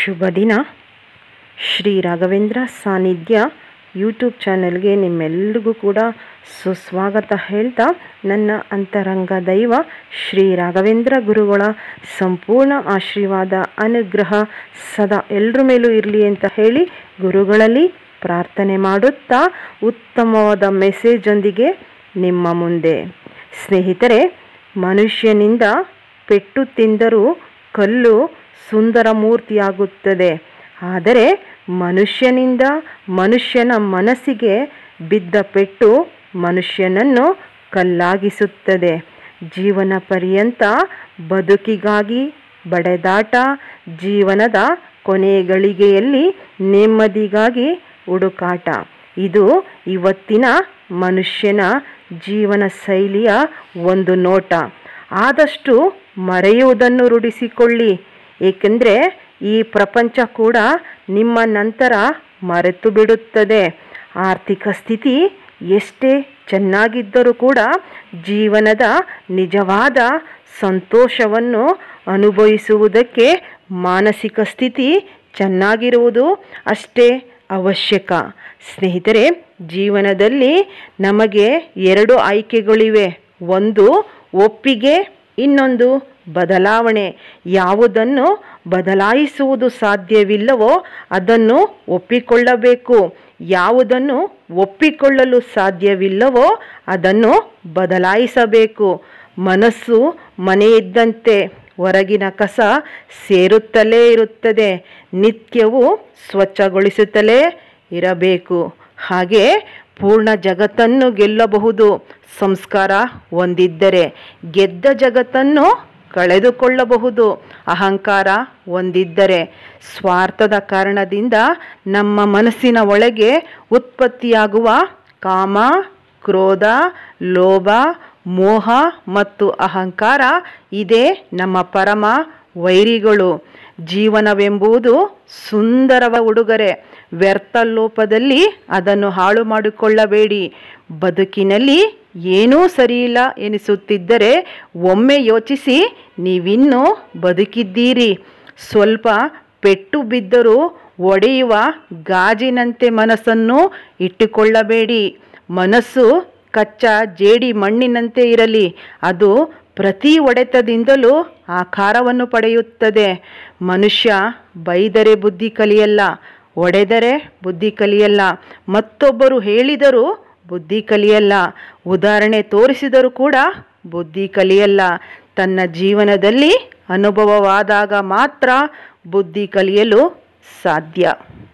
ಶುಭ ದಿನ ಶ್ರೀ ರಾಘವೇಂದ್ರ ಸಾನ್ನಿಧ್ಯ ಯೂಟ್ಯೂಬ್ ಚಾನೆಲ್ಗೆ ನಿಮ್ಮೆಲ್ರಿಗೂ ಕೂಡ ಸುಸ್ವಾಗತ ಹೇಳ್ತಾ ನನ್ನ ಅಂತರಂಗ ದೈವ ಶ್ರೀ ರಾಘವೇಂದ್ರ ಗುರುಗಳ ಸಂಪೂರ್ಣ ಆಶೀರ್ವಾದ ಅನುಗ್ರಹ ಸದಾ ಎಲ್ಲರ ಮೇಲೂ ಇರಲಿ ಅಂತ ಹೇಳಿ ಗುರುಗಳಲ್ಲಿ ಪ್ರಾರ್ಥನೆ ಮಾಡುತ್ತಾ ಉತ್ತಮವಾದ ಮೆಸೇಜೊಂದಿಗೆ ನಿಮ್ಮ ಮುಂದೆ ಸ್ನೇಹಿತರೆ ಮನುಷ್ಯನಿಂದ ಪೆಟ್ಟು ತಿಂದರೂ ಕಲ್ಲು ಸುಂದರ ಮೂರ್ತಿಯಾಗುತ್ತದೆ ಆದರೆ ಮನುಷ್ಯನಿಂದ ಮನುಷ್ಯನ ಮನಸ್ಸಿಗೆ ಬಿದ್ದ ಪೆಟ್ಟು ಮನುಷ್ಯನನ್ನು ಕಲ್ಲಾಗಿಸುತ್ತದೆ ಜೀವನ ಪರ್ಯಂತ ಬದುಕಿಗಾಗಿ ಬಡೆದಾಟ ಜೀವನದ ಕೊನೆಯ ಗಳಿಗೆಯಲ್ಲಿ ನೆಮ್ಮದಿಗಾಗಿ ಹುಡುಕಾಟ ಇದು ಇವತ್ತಿನ ಮನುಷ್ಯನ ಜೀವನ ಶೈಲಿಯ ಒಂದು ನೋಟ ಆದಷ್ಟು ಮರೆಯುವುದನ್ನು ರೂಢಿಸಿಕೊಳ್ಳಿ ಏಕೆಂದರೆ ಈ ಪ್ರಪಂಚ ಕೂಡ ನಿಮ್ಮ ನಂತರ ಮರೆತು ಬಿಡುತ್ತದೆ ಆರ್ಥಿಕ ಸ್ಥಿತಿ ಎಷ್ಟೇ ಚೆನ್ನಾಗಿದ್ದರೂ ಕೂಡ ಜೀವನದ ನಿಜವಾದ ಸಂತೋಷವನ್ನು ಅನುಭವಿಸುವುದಕ್ಕೆ ಮಾನಸಿಕ ಸ್ಥಿತಿ ಚೆನ್ನಾಗಿರುವುದು ಅಷ್ಟೇ ಅವಶ್ಯಕ ಸ್ನೇಹಿತರೆ ಜೀವನದಲ್ಲಿ ನಮಗೆ ಎರಡು ಆಯ್ಕೆಗಳಿವೆ ಒಂದು ಒಪ್ಪಿಗೆ ಇನ್ನೊಂದು ಬದಲಾವಣೆ ಯಾವುದನ್ನು ಬದಲಾಯಿಸುವುದು ಸಾಧ್ಯವಿಲ್ಲವೋ ಅದನ್ನು ಒಪ್ಪಿಕೊಳ್ಳಬೇಕು ಯಾವುದನ್ನು ಒಪ್ಪಿಕೊಳ್ಳಲು ಸಾಧ್ಯವಿಲ್ಲವೋ ಅದನ್ನು ಬದಲಾಯಿಸಬೇಕು ಮನಸ್ಸು ಮನೆಯಿದ್ದಂತೆ ಹೊರಗಿನ ಕಸ ಸೇರುತ್ತಲೇ ಇರುತ್ತದೆ ನಿತ್ಯವೂ ಸ್ವಚ್ಛಗೊಳಿಸುತ್ತಲೇ ಇರಬೇಕು ಹಾಗೆ ಪೂರ್ಣ ಜಗತ್ತನ್ನು ಗೆಲ್ಲಬಹುದು ಸಂಸ್ಕಾರ ಹೊಂದಿದ್ದರೆ ಗೆದ್ದ ಜಗತ್ತನ್ನು ಕಳೆದುಕೊಳ್ಳಬಹುದು ಅಹಂಕಾರ ಹೊಂದಿದ್ದರೆ ಸ್ವಾರ್ಥದ ಕಾರಣದಿಂದ ನಮ್ಮ ಮನಸ್ಸಿನ ಒಳಗೆ ಉತ್ಪತ್ತಿಯಾಗುವ ಕಾಮ ಕ್ರೋಧ ಲೋಭ ಮೋಹ ಮತ್ತು ಅಹಂಕಾರ ಇದೇ ನಮ್ಮ ಪರಮ ವೈರಿಗಳು ಜೀವನವೆಂಬುದು ಸುಂದರವ ಉಡುಗೊರೆ ವ್ಯರ್ಥ ಲೋಪದಲ್ಲಿ ಅದನ್ನು ಹಾಳು ಮಾಡಿಕೊಳ್ಳಬೇಡಿ ಬದುಕಿನಲ್ಲಿ ಏನೂ ಸರಿಯಿಲ್ಲ ಎನಿಸುತ್ತಿದ್ದರೆ ಒಮ್ಮೆ ಯೋಚಿಸಿ ನೀವಿನ್ನೂ ಬದುಕಿದ್ದೀರಿ ಸ್ವಲ್ಪ ಪೆಟ್ಟು ಬಿದ್ದರೂ ಒಡೆಯುವ ಗಾಜಿನಂತೆ ಮನಸ್ಸನ್ನು ಇಟ್ಟುಕೊಳ್ಳಬೇಡಿ ಮನಸ್ಸು ಕಚ್ಚಾ ಜೇಡಿ ಮಣ್ಣಿನಂತೆ ಇರಲಿ ಅದು ಪ್ರತಿ ಹೊಡೆತದಿಂದಲೂ ಆಕಾರವನ್ನು ಪಡೆಯುತ್ತದೆ ಮನುಷ್ಯ ಬೈದರೆ ಬುದ್ಧಿ ಕಲಿಯಲ್ಲ ಒಡೆದರೆ ಬುದ್ಧಿ ಕಲಿಯಲ್ಲ ಮತ್ತೊಬ್ಬರು ಹೇಳಿದರೂ ಬುದ್ಧಿ ಕಲಿಯಲ್ಲ ಉದಾಹರಣೆ ತೋರಿಸಿದರೂ ಕೂಡ ಬುದ್ಧಿ ಕಲಿಯಲ್ಲ ತನ್ನ ಜೀವನದಲ್ಲಿ ಅನುಭವವಾದಾಗ ಮಾತ್ರ ಬುದ್ಧಿ ಕಲಿಯಲು ಸಾಧ್ಯ